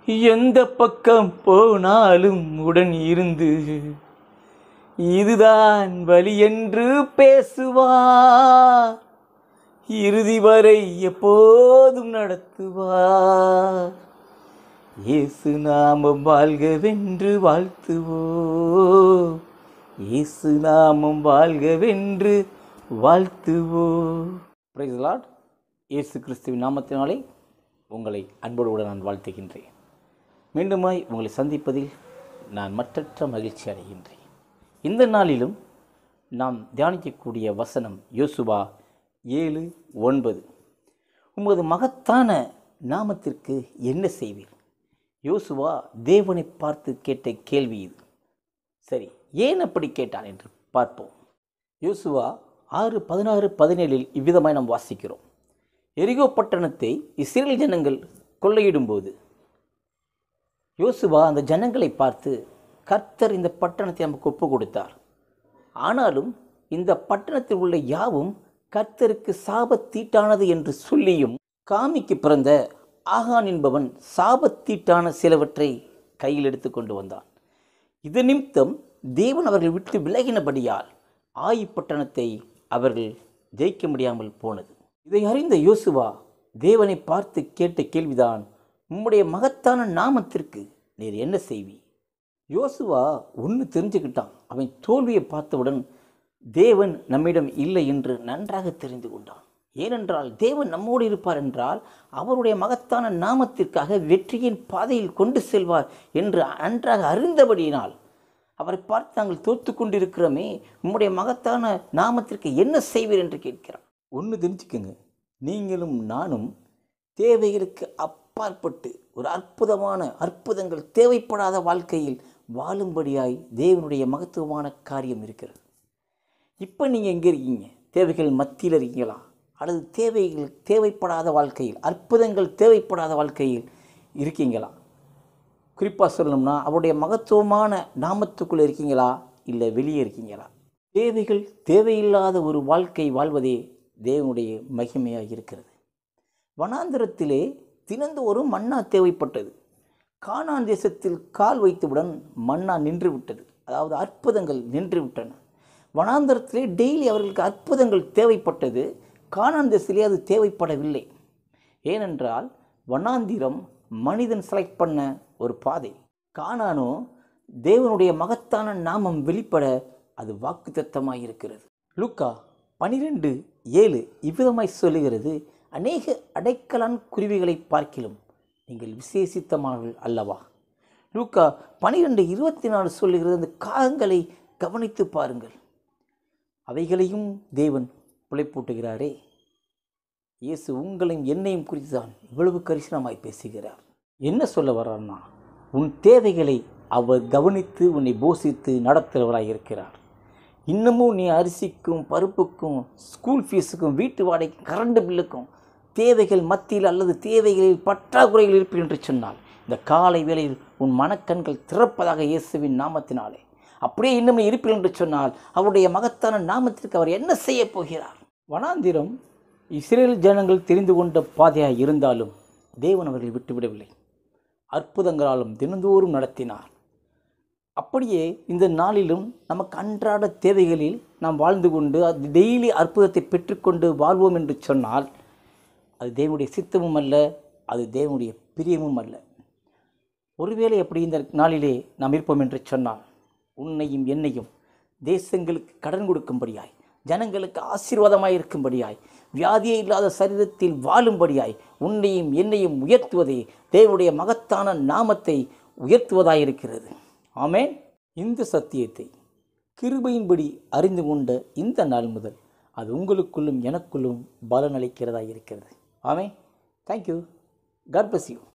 எந்த பக்கம் போனாலும் உடன் இருந்து இதுதான் வழி என்று பேசுவார் இறுதி வரை எப்போதும் நடத்துவார் இயேசு நாமம் வாழ்கவென்று வாழ்த்துவோ இயேசு நாமம் வாழ்கவென்று வாழ்த்துவோ பிரைஸ் லார்ட் இயேசு கிறிஸ்துவின் நாமத்தினாலே உங்களை அன்போடு கூட நான் வாழ்த்துகின்றேன் மீண்டுமாய் உங்களை சந்திப்பதில் நான் மற்றற்ற மகிழ்ச்சி அடைகின்றேன் இந்த நாளிலும் நாம் தியானிக்கக்கூடிய வசனம் யோசுவா ஏழு ஒன்பது உமது மகத்தான நாமத்திற்கு என்ன செய்வீர் யோசுவா தேவனை பார்த்து கேட்ட கேள்வி இது சரி ஏன் அப்படி கேட்டான் என்று பார்ப்போம் யோசுவா ஆறு பதினாறு பதினேழில் இவ்விதமாய் நாம் வாசிக்கிறோம் எரிகோ பட்டணத்தை இஸ்ரேல் ஜனங்கள் கொள்ளையிடும்போது யோசுவா அந்த ஜனங்களை பார்த்து கர்த்தர் இந்த பட்டணத்தை நமக்கு ஒப்பு கொடுத்தார் ஆனாலும் இந்த பட்டணத்தில் உள்ள யாவும் கர்த்தருக்கு சாபத்தீட்டானது என்று சொல்லியும் காமிக்கு பிறந்த ஆகான் என்பவன் சாபத்தீட்டான சிலவற்றை கையில் எடுத்து கொண்டு வந்தான் இது நிமித்தம் தேவன் அவர்கள் விட்டு விலகினபடியால் ஆயி பட்டணத்தை அவர்கள் ஜெயிக்க முடியாமல் போனது இதை அறிந்த யோசுவா தேவனை பார்த்து கேட்ட கேள்விதான் உம்முடைய மகத்தான நாமத்திற்கு நீர் என்ன செய்வி யோசுவா ஒன்று தெரிஞ்சுக்கிட்டான் அவன் தோல்வியை பார்த்தவுடன் தேவன் நம்மிடம் இல்லை என்று நன்றாக தெரிந்து கொண்டான் ஏனென்றால் தேவன் நம்மோடு இருப்பார் என்றால் அவருடைய மகத்தான நாமத்திற்காக வெற்றியின் பாதையில் கொண்டு செல்வார் என்று நன்றாக அறிந்தபடியினால் அவரை பார்த்து நாங்கள் தோத்து கொண்டிருக்கிறோமே உம்முடைய மகத்தான நாமத்திற்கு என்ன செய்வீர் என்று கேட்கிறார் ஒன்று தெரிஞ்சுக்கோங்க நீங்களும் நானும் தேவைகளுக்கு அப்பாற்பட்டு ஒரு அற்புதமான அற்புதங்கள் தேவைப்படாத வாழ்க்கையில் வாழும்படியாய் தேவனுடைய மகத்துவமான காரியம் இருக்கிறது இப்போ நீங்கள் எங்கே இருக்கீங்க தேவைகள் மத்தியில் இருக்கீங்களா அல்லது தேவைகள் தேவைப்படாத வாழ்க்கையில் அற்புதங்கள் தேவைப்படாத வாழ்க்கையில் இருக்கீங்களா குறிப்பாக சொல்லணும்னா அவருடைய மகத்துவமான நாமத்துக்குள்ளே இருக்கீங்களா இல்லை வெளியே இருக்கீங்களா தேவைகள் தேவையில்லாத ஒரு வாழ்க்கை வாழ்வதே தேவனுடைய மகிமையாக இருக்கிறது வனாந்திரத்திலே தினந்தோறும் மன்னா தேவைப்பட்டது கானான் தேசத்தில் கால் வைத்தவுடன் மன்னா நின்று விட்டது அதாவது அற்புதங்கள் நின்று விட்டன வனாந்தரத்திலே டெய்லி அவர்களுக்கு அற்புதங்கள் தேவைப்பட்டது கானான் தேசத்திலே அது தேவைப்படவில்லை ஏனென்றால் வனாந்திரம் மனிதன் செலக்ட் பண்ண ஒரு பாதை கானானோ தேவனுடைய மகத்தான நாமம் வெளிப்பட அது வாக்குத்தத்தமாய் இருக்கிறது லூக்கா பனிரெண்டு ஏழு இவ்விதமாய் சொல்லுகிறது அநேக அடைக்கலான் குருவிகளை பார்க்கிலும் நீங்கள் விசேஷித்தமானவர்கள் அல்லவா லூக்கா பனிரெண்டு இருபத்தி நாலு சொல்லுகிறது அந்த காகங்களை கவனித்து பாருங்கள் அவைகளையும் தேவன் பிழைப்பூட்டுகிறாரே இயேசு உங்களையும் என்னையும் குறித்து தான் இவ்வளவு கரிசனமாய் பேசுகிறார் என்ன சொல்ல வர்றார்னா உன் தேவைகளை அவர் கவனித்து உன்னை போஷித்து நடத்துகிறவராய் இருக்கிறார் இன்னமும் நீ அரிசிக்கும் பருப்புக்கும் ஸ்கூல் ஃபீஸுக்கும் வீட்டு வாடகைக்கும் கரண்ட் பில்லுக்கும் தேவைகள் மத்தியில் அல்லது தேவைகளில் பற்றாக்குறைகள் இருப்பீர்கள் என்று சொன்னால் இந்த காலை வேளையில் உன் மனக்கண்கள் திறப்பதாக இயேசுவின் நாமத்தினாலே அப்படியே இன்னும் இருப்பீர்கள் என்று சொன்னால் அவருடைய மகத்தான நாமத்திற்கு அவர் என்ன செய்ய போகிறார் வனாந்திரம் இஸ்ரேல் ஜனங்கள் தெரிந்து கொண்ட பாதையாக இருந்தாலும் தேவன் அவர்கள் விட்டுவிடவில்லை அற்புதங்களாலும் தினந்தோறும் நடத்தினார் அப்படியே இந்த நாளிலும் நமக்கு அன்றாட தேவைகளில் நாம் வாழ்ந்து கொண்டு அது டெய்லி அற்புதத்தை பெற்றுக்கொண்டு வாழ்வோம் என்று சொன்னால் அது தேவனுடைய சித்தமும் அல்ல அது தேவனுடைய பிரியமும் அல்ல ஒருவேளை அப்படி இந்த நாளிலே நாம் இருப்போம் என்று சொன்னால் உன்னையும் என்னையும் தேசங்களுக்கு கடன் கொடுக்கும்படியாய் ஜனங்களுக்கு ஆசீர்வாதமாய் இருக்கும்படியாய் வியாதியே இல்லாத சரீரத்தில் வாழும்படியாய் உன்னையும் என்னையும் உயர்த்துவதே தேவனுடைய மகத்தான நாமத்தை உயர்த்துவதாயிருக்கிறது ஆமேன் இந்த சத்தியத்தை கிருபையின்படி அறிந்து கொண்ட இந்த நாள் முதல் அது உங்களுக்குள்ளும் எனக்குள்ளும் பலனளிக்கிறதா இருக்கிறது ஆமே தேங்க்யூ காட் பிளஸ் யூ